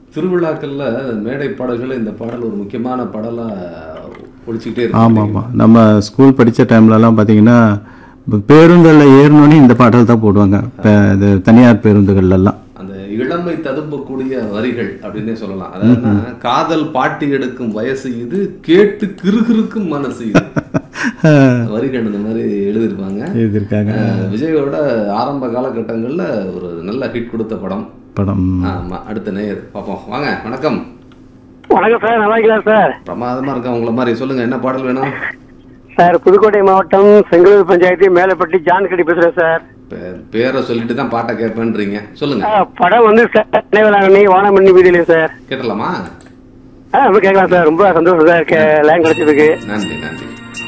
திருவிழாக்கள்ல மேடை பாடல்கள் இந்த பாடல் ஒரு முக்கியமான பாடலா ஒழிச்சுக்கிட்டே ஆமாம் இருக்கு ஆமாம் நம்ம ஸ்கூல் படித்த டைம்லலாம் பார்த்தீங்கன்னா பேருந்தில் ஏறினோடனே இந்த பாடல் தான் போடுவாங்க இப்போ இது தனியார் பேருந்துகள்லாம் அந்த இளமை ததும்பக்கூடிய வரிகள் அப்படின்னே சொல்லலாம் அதாவது காதல் பாட்டி எடுக்கும் வயசு இது கேட்டு கிறுகிறுக்கும் மனசு இது வரிகள் இந்த மாதிரி எழுதியிருப்பாங்க எழுதியிருக்காங்க அஹ் விஜயோட ஆரம்ப காலகட்டங்கள்ல ஒரு நல்ல ஹிட் கொடுத்த படம் படம் ஆமா அடுத்த நேயர் பார்ப்போம் வாங்க வணக்கம் வணக்கம் சார் நல்லா இருக்கலாம் சார் பிரமாதமா இருக்கா உங்களை மாதிரி சொல்லுங்க என்ன பாடல் வேணும் சார் புதுக்கோட்டை மாவட்டம் செங்கலூர் பஞ்சாயத்து மேலப்பட்டி ஜான்கடி பேசுறேன் சார் பே- பேரை சொல்லிட்டு தான் பாட்டை கேட்பேன்றீங்க சொல்லுங்க ஆ, படம் வந்து சார் நினைவலாங்கண்ணி வானமண்ணி வீதியிலே சார் கேட்டலாமா ஆ கேட்கலாம் சார் ரொம்ப சந்தோஷம் சார் லேங் கிடைச்சதுக்கு நன்றி நன்றி